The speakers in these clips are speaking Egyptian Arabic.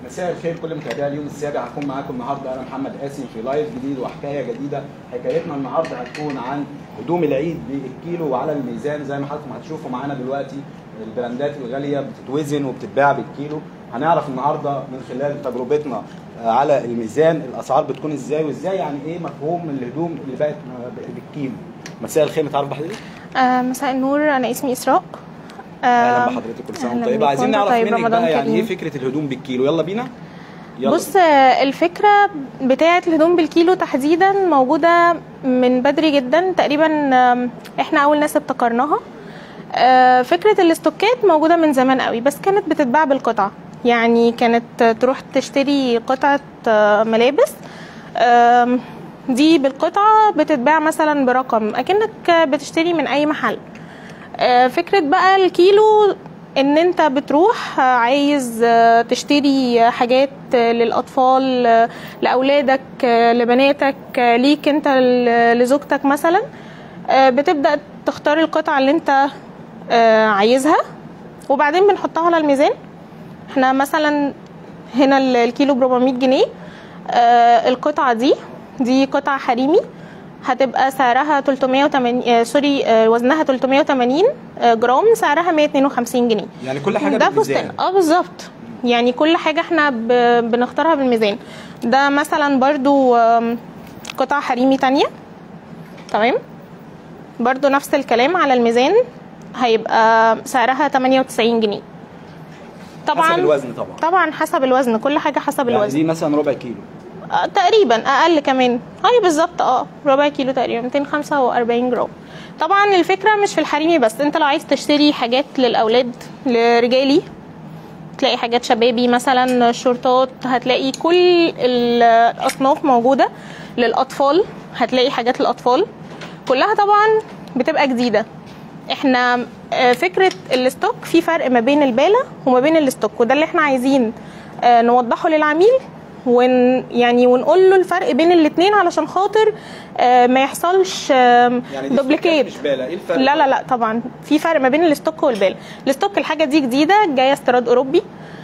مساء الخير كل متابعي اليوم السابع هكون معاكم النهارده انا محمد قاسم في لايف جديد وحكايه جديده حكايتنا النهارده هتكون عن هدوم العيد بالكيلو وعلى الميزان زي ما حضراتكم هتشوفوا معانا دلوقتي البراندات الغاليه بتتوزن وبتتباع بالكيلو هنعرف النهارده من خلال تجربتنا على الميزان الاسعار بتكون ازاي وازاي يعني ايه مفهوم الهدوم اللي بقت بالكيلو مساء الخير نتعرف بحضرتك آه مساء النور انا اسمي اسراء آه اهلا بحضرتك كل سنه أهلاً وانت طيبه بيك عايزين وأنت نعرف طيب، منك رمضان بقى يعني ايه كريم. فكره الهدوم بالكيلو يلا بينا يلا بص آه، الفكرة بتاعة الهدوم بالكيلو تحديدا موجودة من بدري جدا تقريبا آم، احنا أول ناس ابتكرناها آه، فكرة الاستوكات موجودة من زمان قوي بس كانت بتتباع بالقطعة يعني كانت آه، تروح تشتري قطعة آه، ملابس آم، دي بالقطعة بتتباع مثلا برقم أكنك آه، بتشتري من أي محل آه، فكرة بقى الكيلو ان انت بتروح آه، عايز آه، تشتري حاجات آه، للاطفال آه، لاولادك آه، لبناتك آه، ليك انت ل- لزوجتك مثلا آه، بتبدا تختار القطعه اللي انت آه، عايزها وبعدين بنحطها على الميزان احنا مثلا هنا ال- الكيلو ب 400 جنيه آه، القطعه دي دي قطعه حريمي هتبقى سعرها 380 آه، سوري آه، وزنها 380 آه، جرام سعرها 152 جنيه يعني كل حاجه ده بالميزان. فستان اه بالظبط يعني كل حاجه احنا ب... بنختارها بالميزان ده مثلا برضو آم، قطع حريمي تانية تمام برضو نفس الكلام على الميزان هيبقى سعرها 98 جنيه طبعا حسب الوزن طبعا طبعا حسب الوزن كل حاجه حسب يعني الوزن دي مثلا ربع كيلو آه، تقريبا اقل كمان اي بالظبط اه ربع كيلو تقريبا 245 جرام طبعا الفكره مش في الحريمي بس انت لو عايز تشتري حاجات للاولاد لرجالي تلاقي حاجات شبابي مثلا شورتات هتلاقي كل الاصناف موجوده للاطفال هتلاقي حاجات للاطفال كلها طبعا بتبقى جديده احنا آه، فكره الستوك في فرق ما بين الباله وما بين الستوك وده اللي احنا عايزين آه، نوضحه للعميل ون يعني ونقول له الفرق بين الاثنين علشان خاطر آه، ما يحصلش يعني دي دوبليكيت مش بالة ايه الفرق لا لا لا طبعا في فرق ما بين الستوك والبال الستوك الحاجه دي جديده جايه استيراد اوروبي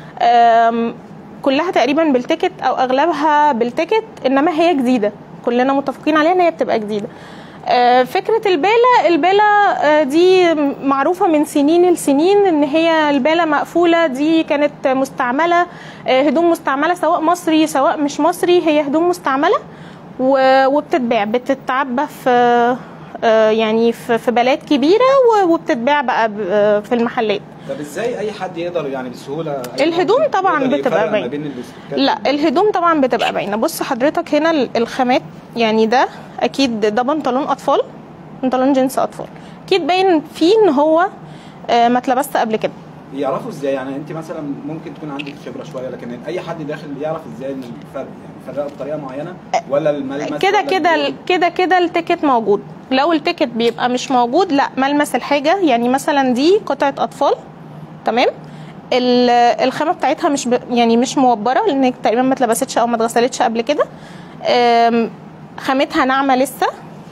آم، كلها تقريبا بالتيكت او اغلبها بالتيكت انما هي جديده كلنا متفقين عليها ان هي بتبقى جديده آه، فكرة البالة البالة آه، دي معروفة من سنين لسنين ان هي البالة مقفولة دي كانت مستعملة آه، هدوم مستعملة سواء مصري سواء مش مصري هي هدوم مستعملة و- وبتتباع بتتعبى في آه، يعني في في بلاد كبيرة و- وبتتباع بقى ب- آه، في المحلات طب ازاي اي حد يقدر يعني بسهوله أي الهدوم حد طبعاً يقدر بتبقى يفرق ما باينة. بين الاستوكات لا الهدوم طبعا بتبقى باينه بص حضرتك هنا ال- الخامات يعني ده اكيد ده بنطلون اطفال بنطلون جينز اطفال اكيد باين فيه ان هو آه، ما اتلبست قبل كده يعرفوا ازاي يعني انت مثلا ممكن تكون عندك خبره شويه لكن اي حد داخل يعرف ازاي إن الفرق يعني يفرقوا بطريقه معينه ولا الملمس كده ولا كده اللون؟ كده كده التيكت موجود لو التيكت بيبقى مش موجود لا ملمس الحاجه يعني مثلا دي قطعه اطفال تمام ال- الخامه بتاعتها مش ب... يعني مش موبره لان تقريبا ما اتلبستش او ما اتغسلتش قبل كده أم، خامتها ناعمه لسه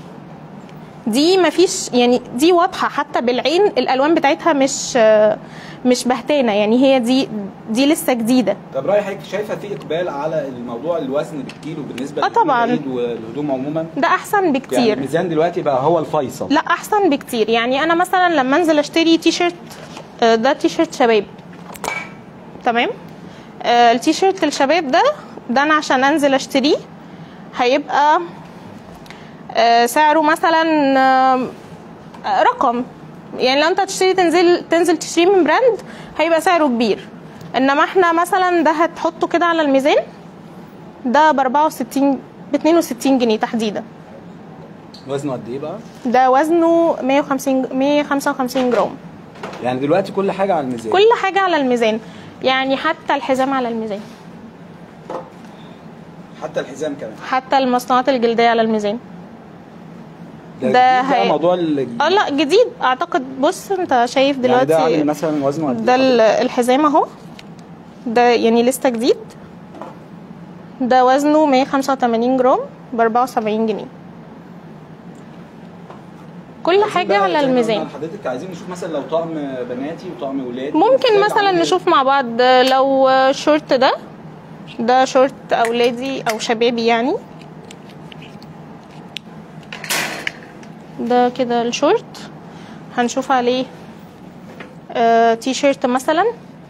دي مفيش يعني دي واضحه حتى بالعين الالوان بتاعتها مش مش بهتانه يعني هي دي دي لسه جديده طب رايح حضرتك شايفه في اقبال على الموضوع الوزن بالكيلو بالنسبه آه طبعاً. للعيد والهدوم عموما ده احسن يعني بكتير الميزان دلوقتي بقى هو الفيصل لا احسن بكتير يعني انا مثلا لما انزل اشتري تي شيرت آه، ده تي شيرت شباب تمام آه، التي شيرت الشباب ده ده انا عشان انزل اشتريه هيبقى آه، سعره مثلا آه، آه، رقم يعني لو انت هتشتري تنزل تنزل تشتريه من براند هيبقى سعره كبير انما احنا مثلا ده هتحطه كده على الميزان ده ب 64 ب 62 جنيه تحديدا وزنه قد ايه بقى ده وزنه 150 155 جرام يعني دلوقتي كل حاجه على الميزان كل حاجة على الميزان يعني حتى الحزام على الميزان حتى الحزام كمان حتى المصنوعات الجلدية على الميزان ده جديد بقى هي- موضوع ال... اه لا جديد اعتقد بص انت شايف يعني ده عامل دلوقتي مثلا وزنه قد ده ايه ال- الحزام اهو ده يعني لسه جديد ده وزنه 185 جرام ب 74 جنيه كل عايزين حاجة بقى على زي ما الميزان قلنا لحضرتك عايزين نشوف مثلا لو طقم بناتي وطقم ولادي ممكن إزاي مثلا بعمل إيه؟ نشوف مع بعض لو شورت ده ده شورت اولادي او شبابي يعني ده كده الشورت هنشوف عليه آه تي شيرت مثلا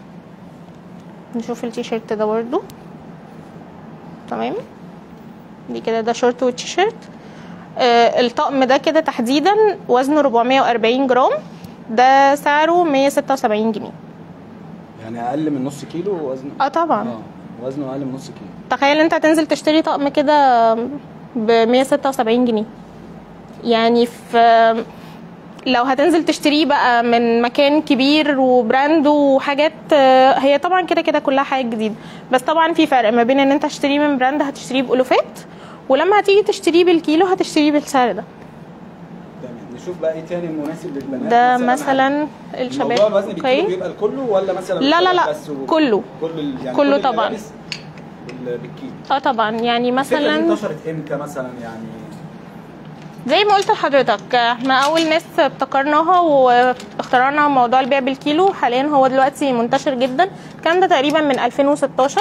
نشوف التي شيرت ده برضو تمام دي كده ده شورت وتي شيرت آه الطقم ده كده تحديدا وزنه 440 جرام ده سعره 176 جنيه يعني اقل من نص كيلو وزنه اه طبعا اه وزنه اقل من نص كيلو تخيل انت هتنزل تشتري طقم كده ب 176 جنيه يعني في لو هتنزل تشتريه بقى من مكان كبير وبراند وحاجات آه، هي طبعا كده كده كلها حاجات جديده بس طبعا في فرق ما بين ان انت هتشتريه من براند هتشتريه بألوفات ولما هتيجي تشتريه بالكيلو هتشتريه بالسعر ده تمام نشوف بقى ايه تاني مناسب للبنات ده مثلا الموضوع الشباب الوزن بالكيلو بيبقى الكله ولا مثلا لا، لا، لا، بس و- كله. كل ال- يعني كله كل طبعاً. الملابس بال- بالكيلو اه طبعا يعني الفكرة دي مثلا انتشرت امتى مثلا يعني زي ما قلت لحضرتك احنا اول ناس ابتكرناها واخترعنا موضوع البيع بالكيلو حاليا هو دلوقتي منتشر جدا الكلام ده تقريبا من 2016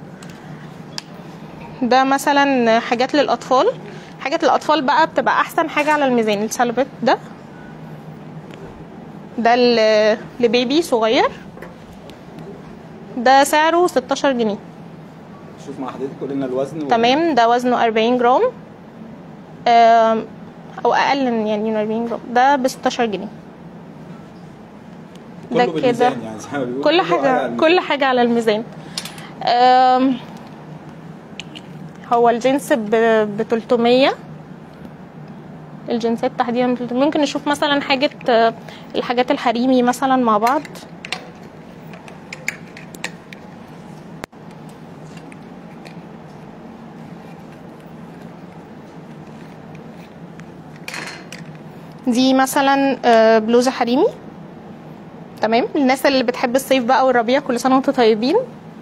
ده مثلا حاجات للاطفال حاجات الاطفال بقى بتبقى احسن حاجه على الميزان السلبت ده ده ل- لبيبي صغير ده سعره 16 جنيه شوف مع حضرتك قول لنا الوزن و- تمام ده وزنه 40 جرام آم، او اقل من يعني من 40 جرام ده ب 16 جنيه كله ده بالميزان كده يعني زي ما بيقولوا كل كله على حاجه الميزان. كل حاجه على الميزان آم، هو الجنس ب ب 300 الجنسات تحديدا ب 300 ممكن نشوف مثلا حاجه آه، الحاجات الحريمي مثلا مع بعض دي مثلا آه، بلوزه حريمي تمام الناس اللي بتحب الصيف بقى والربيع كل سنه وانتم طيبين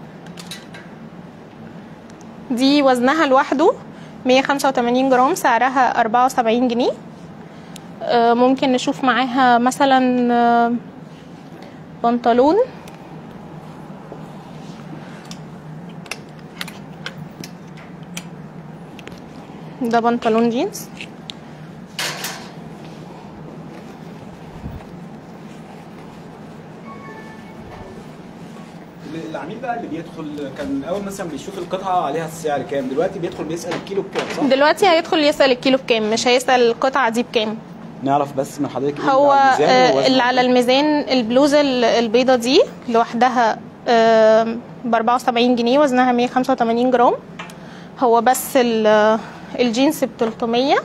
دي وزنها لوحده 185 جرام سعرها 74 جنيه آه، ممكن نشوف معاها مثلا آه، بنطلون ده بنطلون جينز العميل بقى اللي بيدخل كان اول مثلا بيشوف القطعه عليها السعر كام دلوقتي بيدخل بيسال الكيلو بكام صح؟ دلوقتي هيدخل يسأل الكيلو بكام مش هيسأل القطعة دي بكام نعرف بس من حضرتك إيه هو اللي على الميزان آه، ووزنه اللي على قد إيه؟ الميزان البلوزة ال- البيضة دي لوحدها ب 74 جنيه وزنها 185 جرام هو بس ال- الجينز ب 300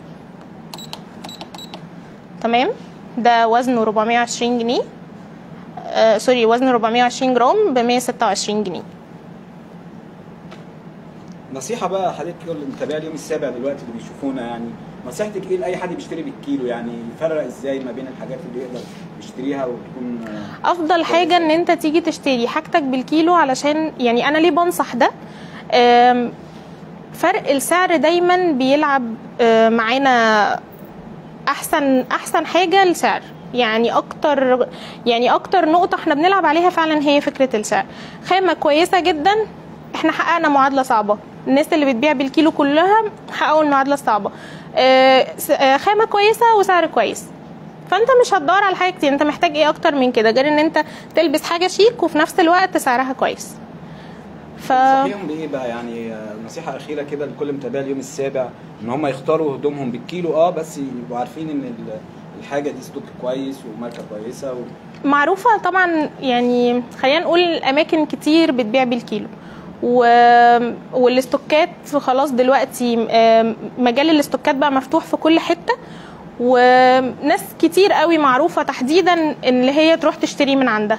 تمام ده وزنه 420 جنيه آه سوري وزنه 420 جرام ب 126 جنيه نصيحة بقى حضرتك اللي متابع اليوم السابع دلوقتي اللي بيشوفونا يعني نصيحتك ايه لاي حد بيشتري بالكيلو يعني يفرق ازاي ما بين الحاجات اللي يقدر يشتريها وتكون آه، افضل حاجه ان انت تيجي تشتري حاجتك بالكيلو علشان يعني انا ليه بنصح ده أم، فرق السعر دايما بيلعب آه، معانا احسن احسن حاجه السعر يعني اكتر يعني اكتر نقطه احنا بنلعب عليها فعلا هي فكره السعر خامه كويسه جدا احنا حققنا معادله صعبه الناس اللي بتبيع بالكيلو كلها حققوا المعادله الصعبه آه، س- آه، خامه كويسه وسعر كويس فانت مش هتدور على حاجه كتير انت محتاج ايه اكتر من كده غير ان انت تلبس حاجه شيك وفي نفس الوقت سعرها كويس ف تنصحيهم بايه بقى يعني آه، نصيحة أخيرة كده لكل متابع اليوم السابع ان هم يختاروا هدومهم بالكيلو اه بس يبقوا عارفين ان ال- الحاجة دي ستوك كويس وماركة كويسة و... معروفة طبعا يعني خلينا نقول أماكن كتير بتبيع بالكيلو و... والاستوكات خلاص دلوقتي آم، مجال الاستوكات بقى مفتوح في كل حتة وناس كتير قوي معروفة تحديدا اللي هي تروح تشتري من عندها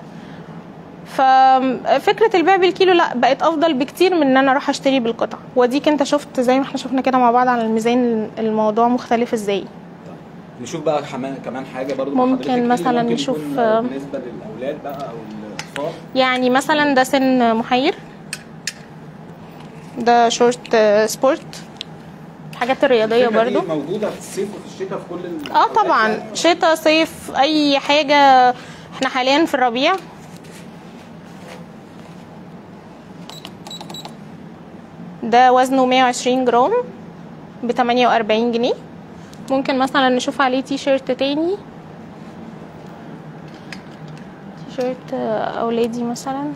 ففكرة البيع بالكيلو لا بقت أفضل بكتير من إن أنا أروح أشتري بالقطع وديك أنت شفت زي ما احنا شفنا كده مع بعض على الميزان الموضوع مختلف إزاي نشوف بقى حما- كمان حاجة برضو مع ممكن حضرتك إيه اللي مثلاً ممكن نشوف، يكون، آه، آه، بالنسبة للأولاد بقى أو الأطفال يعني مثلا ده سن محير ده شورت آه، سبورت الحاجات الرياضية الفكرة دي برضو موجودة في الصيف وفي الشتاء في كل ال- اه الأوقات طبعا يعني. شتاء صيف اي حاجة احنا حاليا في الربيع ده وزنه 120 جرام ب 48 جنيه ممكن مثلا نشوف عليه تي شيرت تاني تي شيرت آه، اولادي مثلا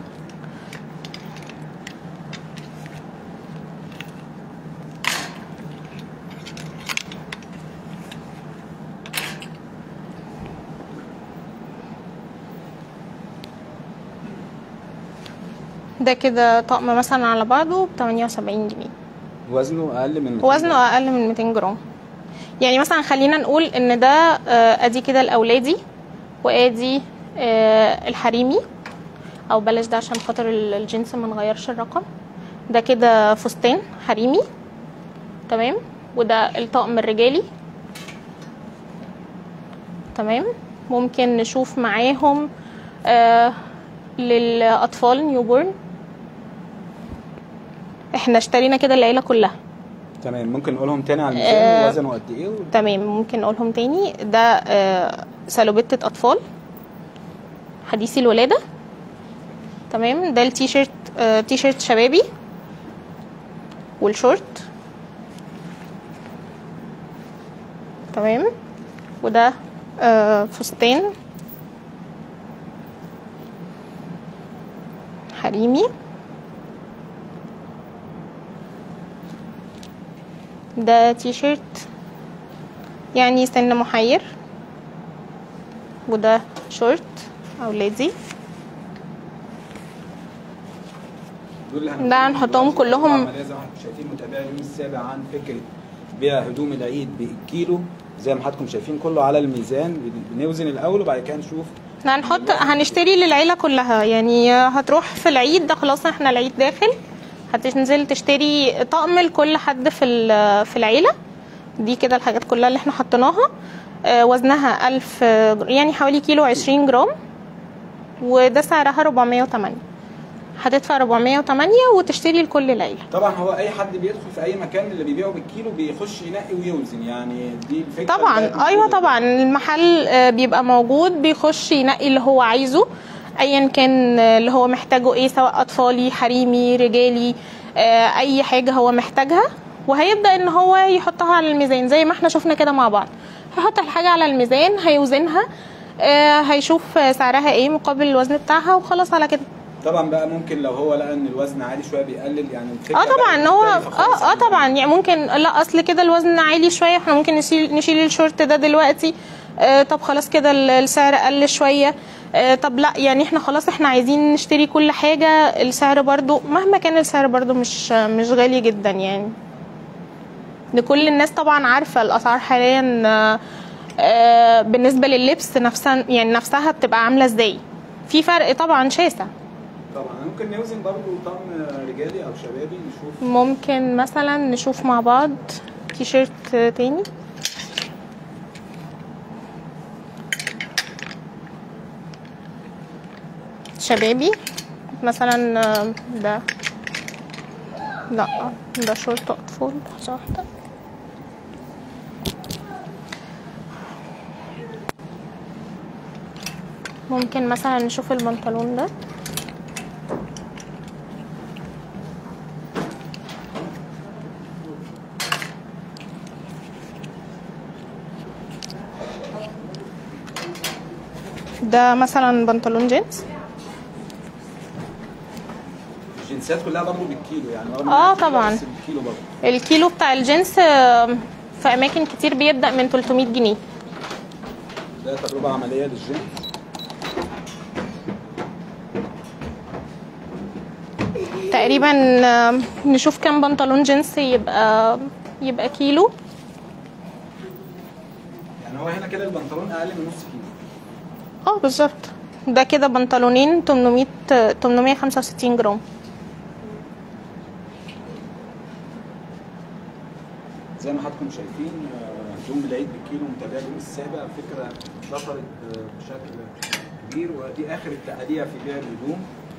ده كده طقم مثلا على بعضه ب 78 جنيه وزنه اقل من 200 وزنه جرام. اقل من 200 جرام يعني مثلا خلينا نقول ان ده آه، ادي كده الاولادي وادي آه، الحريمي او بلاش ده عشان خاطر ال- الجنس ما نغيرش الرقم ده كده فستان حريمي تمام وده الطقم الرجالي تمام ممكن نشوف معاهم آه للاطفال نيو بورن احنا اشترينا كده العيله كلها تمام ممكن نقولهم تاني على الميزان آه، وزنه قد ايه و- تمام ممكن اقولهم تاني ده آه، سالوبيتة اطفال حديثي الولاده تمام ده التيشيرت آه، تيشيرت شبابي والشورت تمام وده آه، فستان حريمي ده تيشيرت يعني سن محير وده شورت اولادي دول اللي ده هنحطهم كلهم- عملية زي ما حضراتكم شايفين متابعي اليوم السابع عن فكره بيع هدوم العيد بالكيلو زي ما حضراتكم شايفين كله على الميزان بن- بنوزن الاول وبعد كده نشوف هنحط هنشتري للعيله كلها يعني هتروح في العيد ده خلاص احنا العيد داخل هتنزل تشتري طقم لكل حد في ال- في العيله دي كده الحاجات كلها اللي احنا حطيناها آه، وزنها ألف يعني حوالي كيلو عشرين جرام وده سعرها 408 هتدفع 408 وتشتري لكل العيله طبعا هو اي حد بيدخل في اي مكان اللي بيبيعه بالكيلو بيخش ينقي ويوزن يعني دي الفكره طبعا بتاعت ايوه الكيلو. طبعا المحل آه، بيبقى موجود بيخش ينقي اللي هو عايزه ايا كان آه، اللي هو محتاجه ايه سواء اطفالي حريمي رجالي آه، اي حاجه هو محتاجها وهيبدا ان هو يحطها على الميزان زي ما احنا شفنا كده مع بعض هيحط الحاجه على الميزان هيوزنها آه، هيشوف آه، سعرها ايه مقابل الوزن بتاعها وخلاص على كده طبعا بقى ممكن لو هو لقى ان الوزن عالي شويه بيقلل يعني الفكره اه طبعا بقت هو مختلفة خالص اه اه عن طبعا يعني ممكن لا اصل كده الوزن عالي شويه احنا ممكن نشيل نشيل الشورت ده دلوقتي آه طب خلاص كده ال- السعر قل شويه آه طب لا يعني احنا خلاص احنا عايزين نشتري كل حاجه السعر برضو مهما كان السعر برضو مش مش غالي جدا يعني لكل الناس طبعا عارفه الاسعار حاليا آه، آه، بالنسبه لللبس نفسها يعني نفسها بتبقى عامله ازاي في فرق طبعا شاسع طبعا ممكن نوزن برضو طقم رجالي او شبابي نشوف ممكن مثلا نشوف مع بعض تيشيرت تاني شبابي مثلا آه، ده لا ده شورت اطفال لحظة واحدة ممكن مثلا نشوف البنطلون ده ده مثلا بنطلون جينز الجنسات كلها برضو بالكيلو يعني رغم آه إنها كيلو طبعاً. بس بالكيلو برضو الكيلو بتاع الجنس آه، في اماكن كتير بيبدا من 300 جنيه ده تجربه عمليه للجيم تقريبا آه، نشوف كام بنطلون جينز يبقى يبقى كيلو يعني هو هنا كده البنطلون اقل من نص كيلو اه بالظبط ده كده بنطلونين 800 آه، 865 جرام زي ما حضراتكم شايفين آه، هدوم العيد بالكيلو متابعي اليوم السابع فكره انتشرت آه، بشكل كبير ودي اخر التقاليع في بيع الهدوم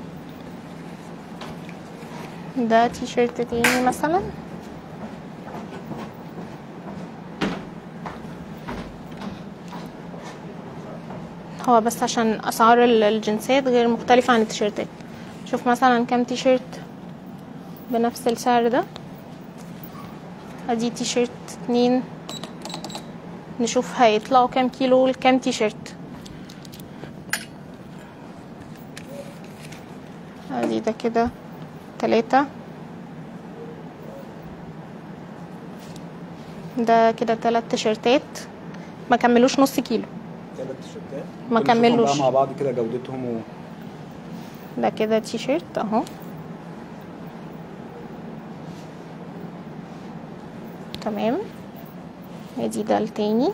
ده تي شيرت تاني مثلا هو بس عشان اسعار ال- الجنسات غير مختلفة عن التيشيرتات شوف مثلا كام تي شيرت بنفس السعر ده ادي تي شيرت اتنين نشوف هيطلعوا كام كيلو لكام تي شيرت ادي ده كده تلاتة ده كده تلات تيشيرتات ما كملوش نص كيلو ثلاث تيشيرتات ما ممكن نشوفهم كملوش. بقى مع بعض كده جودتهم و... ده كده تي شيرت اهو تمام ادي ده التاني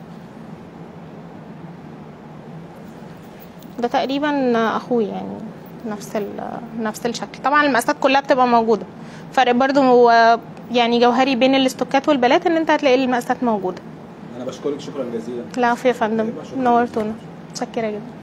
ده تقريبا اخوي يعني نفس ال نفس الشكل طبعا المقاسات كلها بتبقى موجوده فرق برضو هو يعني جوهري بين الاستوكات والبلات ان انت هتلاقي المقاسات موجوده انا بشكرك شكرا جزيلا لا يا فندم شكراً. نورتونا متشكره جدا